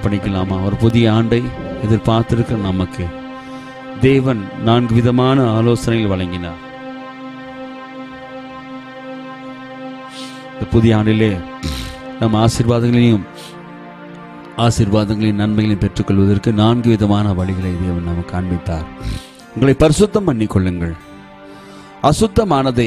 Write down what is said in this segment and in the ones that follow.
அர்ப்பணிக்கலாமா ஒரு புதிய ஆண்டை எதிர்பார்த்திருக்கிற நமக்கு தேவன் நான்கு விதமான ஆலோசனைகள் வழங்கினார் இந்த புதிய ஆண்டிலே நம் ஆசீர்வாதங்களையும் ஆசீர்வாதங்களையும் நன்மைகளையும் பெற்றுக்கொள்வதற்கு நான்கு விதமான வழிகளை தேவன் நமக்கு காண்பித்தார் உங்களை பரிசுத்தம் பண்ணிக்கொள்ளுங்கள் அசுத்தமானதை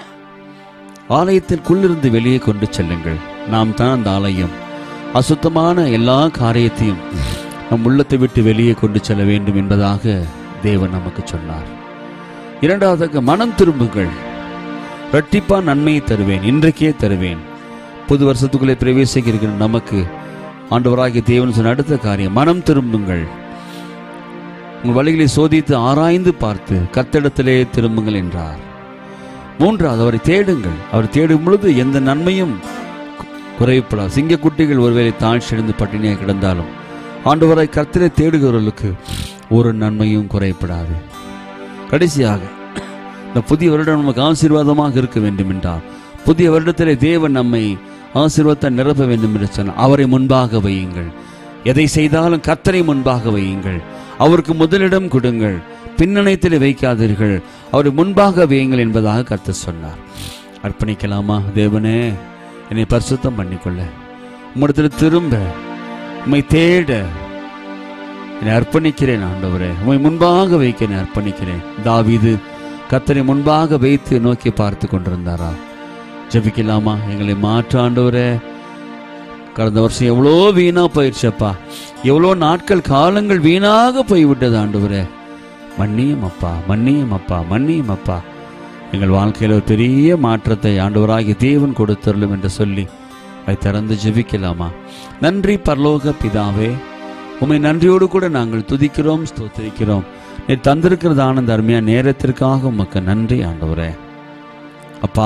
ஆலயத்திற்குள்ளிருந்து வெளியே கொண்டு செல்லுங்கள் நாம் தான் அந்த ஆலயம் அசுத்தமான எல்லா காரியத்தையும் நம் உள்ளத்தை விட்டு வெளியே கொண்டு செல்ல வேண்டும் என்பதாக தேவன் நமக்கு சொன்னார் இரண்டாவதாக மனம் திரும்புங்கள் இரட்டிப்பா நன்மையை தருவேன் இன்றைக்கே தருவேன் புது வருஷத்துக்குள்ளே பிரவேசிக்க இருக்கிற நமக்கு ஆண்டவராகிய தேவன் சொன்ன அடுத்த காரியம் மனம் திரும்புங்கள் உங்கள் வழிகளை சோதித்து ஆராய்ந்து பார்த்து கத்திடத்திலே திரும்புங்கள் என்றார் மூன்றாவது அவரை தேடுங்கள் அவர் தேடும் பொழுது எந்த நன்மையும் குறைப்படாது சிங்கக்குட்டிகள் ஒருவேளை தாழ்ச்சியடைந்து பட்டினியாக கிடந்தாலும் ஆண்டவரை கர்த்தரை தேடுகிறவர்களுக்கு ஒரு நன்மையும் குறைப்படாது கடைசியாக இந்த புதிய வருடம் நமக்கு ஆசீர்வாதமாக இருக்க வேண்டும் என்றார் புதிய வருடத்திலே தேவன் நம்மை ஆசீர்வாதத்தை நிரப்ப வேண்டும் என்று சொன்னார் அவரை முன்பாக வையுங்கள் எதை செய்தாலும் கர்த்தரை முன்பாக வையுங்கள் அவருக்கு முதலிடம் கொடுங்கள் பின்னணையத்தில் வைக்காதீர்கள் அவரை முன்பாக வையுங்கள் என்பதாக கர்த்தர் சொன்னார் அர்ப்பணிக்கலாமா தேவனே என்னை பரிசுத்தம் பண்ணிக்கொள்ள உம்மிடத்தில் திரும்ப உம்மை தேட என்னை அர்ப்பணிக்கிறேன் ஆண்டவரே உம்மை முன்பாக வைக்க என்னை அர்ப்பணிக்கிறேன் தாவீது கத்தரை முன்பாக வைத்து நோக்கி பார்த்து கொண்டிருந்தாரா ஜெபிக்கலாமா எங்களை மாற்ற ஆண்டவரே கடந்த வருஷம் எவ்வளோ வீணா போயிடுச்சப்பா எவ்வளோ நாட்கள் காலங்கள் வீணாக போய்விட்டது ஆண்டவரே மன்னியும் அப்பா மன்னியும் அப்பா மன்னியும் அப்பா எங்கள் வாழ்க்கையில் ஒரு பெரிய மாற்றத்தை ஆண்டவராகிய தேவன் கொடுத்தருளும் என்று சொல்லி அதை திறந்து ஜெபிக்கலாமா நன்றி பரலோக பிதாவே உம்மை நன்றியோடு கூட நாங்கள் துதிக்கிறோம் ஸ்தோத்திரிக்கிறோம் நீ தந்திருக்கிறதான இந்த அருமையா நேரத்திற்காக உமக்கு நன்றி ஆண்டவரே அப்பா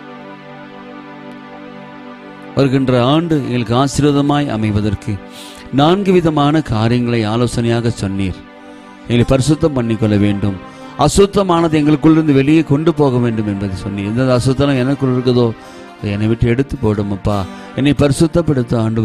வருகின்ற ஆண்டு எங்களுக்கு ஆசீர்வாதமாய் அமைவதற்கு நான்கு விதமான காரியங்களை ஆலோசனையாக சொன்னீர் எங்களை பரிசுத்தம் பண்ணிக்கொள்ள வேண்டும் அசுத்தமானது எங்களுக்குள்ளிருந்து வெளியே கொண்டு போக வேண்டும் என்பதை சொன்னீர் எந்த அசுத்தம் எனக்குள் இருக்குதோ அதை என்னை விட்டு எடுத்து போடும் அப்பா என்னை பரிசுத்தப்படுத்த ஆண்டு